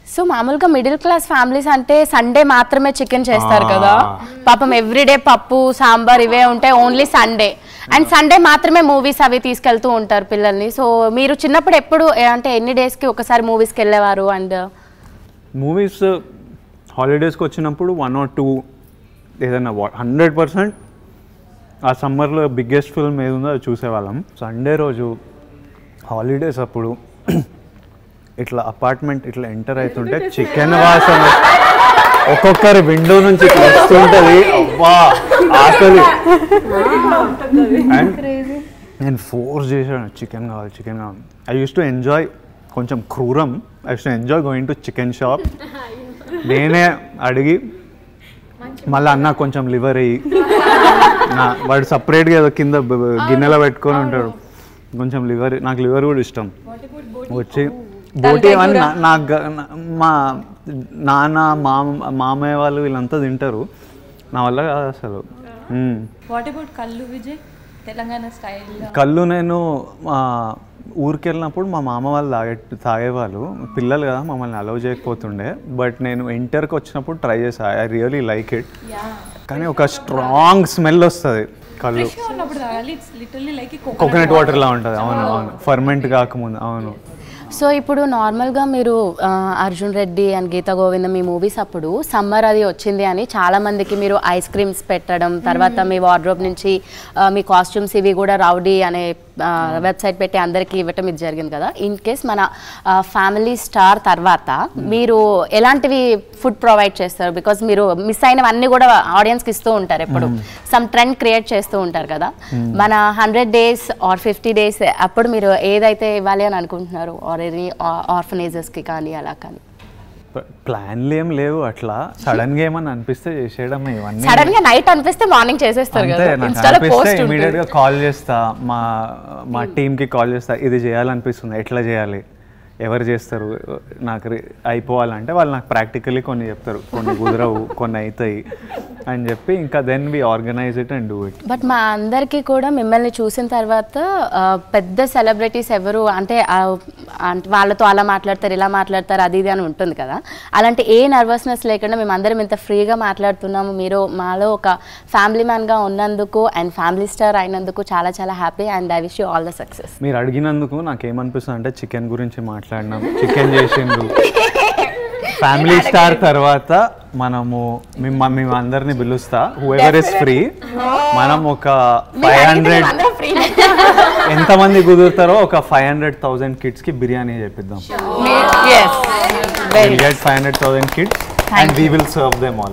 So మామూలుగా middle class families అంటే Sunday మాత్రమే చికెన్ చేస్తారు ఆ. కదా పాపం ఎవ్రీడే పప్పు సాంబార్ ఇవే ఉంటాయి ఓన్లీ సండే అండ్ సండే మాత్రమే మూవీస్ అవి తీసుకెళ్తూ ఉంటారు పిల్లల్ని సో మీరు చిన్నప్పుడు ఎప్పుడు ఏ- అంటే ఎన్ని డేస్కి ఒకసారి మూవీస్కి వెళ్ళేవారు అండ్ మూవీస్ హాలిడేస్కి వచ్చినప్పుడు వన్ ఆర్ టూ ఏదైనా హండ్రెడ్ పర్సెంట్ ఆ సమ్మర్లో బిగ్గెస్ట్ ఫిల్మ్ ఏది ఉందో అది చూసేవాళ్ళం సండే రోజు హాలిడేస్ అప్పుడు ఇట్లా అపార్ట్మెంట్ ఇట్లా ఎంటర్ అవుతుంటే చికెన్ వాసన ఒక్కొక్కరి విండో నుంచి ఇట్లా వస్తుంటది అబ్బా ఆకలి అండ్ నేను ఫోర్స్ చేశాను చికెన్ కావాలి చికెన్ కావాలి ఐ యూస్ టు ఎంజాయ్ కొంచెం క్రూరం I use to enjoy going to chicken shop నేనే అడిగి మళ్ళీ అన్న కొంచెం లివర్ అయ్యి నా- వాడు సపరేట్గా ఏదో కింద బ- బ- గిన్నెలో పెట్టుకొని ఉంటాడు కొంచెం లివర్ నాకు లివర్ కూడా ఇష్టం వచ్చి బోటి అని నా- నాకు గ- నా- మా నాన్న మామ మామయ్య వాళ్ళు వీళ్ళంతా తింటారు నా వల్ల కాదు అసలు మ్మ్. వాట్ అబౌట్ కళ్ళు విజయ్ తెలంగాణ స్టైల్ కళ్ళు నేను ఆ, ఊరికి వెళ్ళినప్పుడు మా మామ వాళ్ళు తాగే తాగేవాళ్ళు పిల్లలు కదా మమ్మల్ని అలౌ చేయకపోతుండే బట్ నేను ఇంటర్కి వచ్చినప్పుడు ట్రై చేసా ఐ రియలీ లైక్ ఇట్ కానీ ఒక స్ట్రాంగ్ స్మెల్ వస్తుంది కళ్ళు ఉన్నప్పుడు తాగాలి ఇట్స్ లిటర్లీ లైక్ కోకోనట్ వాటర్లా ఉంటుంది అవును అవును ఫర్మెంట్ కాకముందు అవును సో ఇప్పుడు నార్మల్గా మీరు ఆ, అర్జున్ రెడ్డి అండ్ గీతా గోవిందం మీ మూవీస్ అప్పుడు సమ్మర్ అది వచ్చింది అని చాలా మందికి మీరు ఐస్ క్రీమ్స్ పెట్టడం తర్వాత మీ వార్డ్రోబ్ నుంచి ఆ, మీ కాస్ట్యూమ్స్ ఇవి కూడా రౌడీ అనే వెబ్సైట్ పెట్టి అందరికీ ఇవ్వటం ఇది జరిగింది కదా ఇన్ కేస్ మన ఫ్యామిలీ స్టార్ తర్వాత మీరు ఎలాంటివి ఫుడ్ ప్రొవైడ్ చేస్తారు బికాస్ మీరు మిస్ అయినవన్నీ కూడా ఆడియన్స్కి ఇస్తూ ఉంటారు ఎప్పుడు సమ్ ట్రెండ్ క్రియేట్ చేస్తూ ఉంటారు కదా మన hundred days or fifty days అప్పుడు మీరు ఏదైతే ఇవ్వాలి అని అనుకుంటున్నారు ఆర్ ఎనీ ఆర్ఫనైజెస్కి కానీ అలా కానీ ప్లాన్లు ఏం లేవు అట్లా సడన్ గా ఏమన్నా అనిపిస్తే చేసేయడం ఇవన్నీ సడన్ గా నైట్ అనిపిస్తే మార్నింగ్ చేసేస్తారు అంతే కదా నాకు ఇన్స్టాలో అనిపిస్తే పోస్ట్ ఇమీడియట్ గా కాల్ చేస్తా మా మా టీమ్ కి కాల్ చేస్తా ఇది చేయాలనిపిస్తుంది ఎట్లా చేయాలి ఎవరు చేస్తారు నాకు రి- అయిపోవాలంటే వాళ్ళు నాకు ప్రాక్టికలీ కొన్ని చెప్తారు కొన్ని కుదరవు కొన్ని అవుతాయి అని చెప్పి ఇంకా then we organise it and do it but మా అందరికీ కూడా మిమ్మల్ని చూసిన తర్వాత ఆ, పెద్ద సెలబ్రిటీస్ ఎవరు అంటే ఆ, అంటే వాళ్ళతో అలా మాట్లాడతారు ఇలా మాట్లాడతారు అది ఇది అని ఉంటుంది కదా అలాంటి ఏ నర్వస్నెస్ లేకుండా మేము అందరం ఇంత ఫ్రీగా మాట్లాడుతున్నాము మీరు మాలో ఒక ఫ్యామిలీ మ్యాన్గా ఉన్నందుకు అండ్ ఫ్యామిలీ స్టార్ అయినందుకు చాలా చాలా happy and I wish you all the success మీరు అడిగినందుకు నాకు ఏమనిపిస్తుంది అంటే చికెన్ గురించి మాట్లాడినాం చికెన్ చేసిండ్రు ఫ్యామిలీ స్టార్ తర్వాత మనము మిమ్మ మేము అందరిని పిలుస్తా హూఎవర్ ఇస్ ఫ్రీ మనం ఒక ఫైవ్ హండ్రెడ్ ఎంతమంది కుదురుతారో ఒక ఫైవ్ హండ్రెడ్ థౌసండ్ కిడ్స్ కి బిర్యానీ చేపిద్దాం yes very five hundred thousand kids and we will serve them all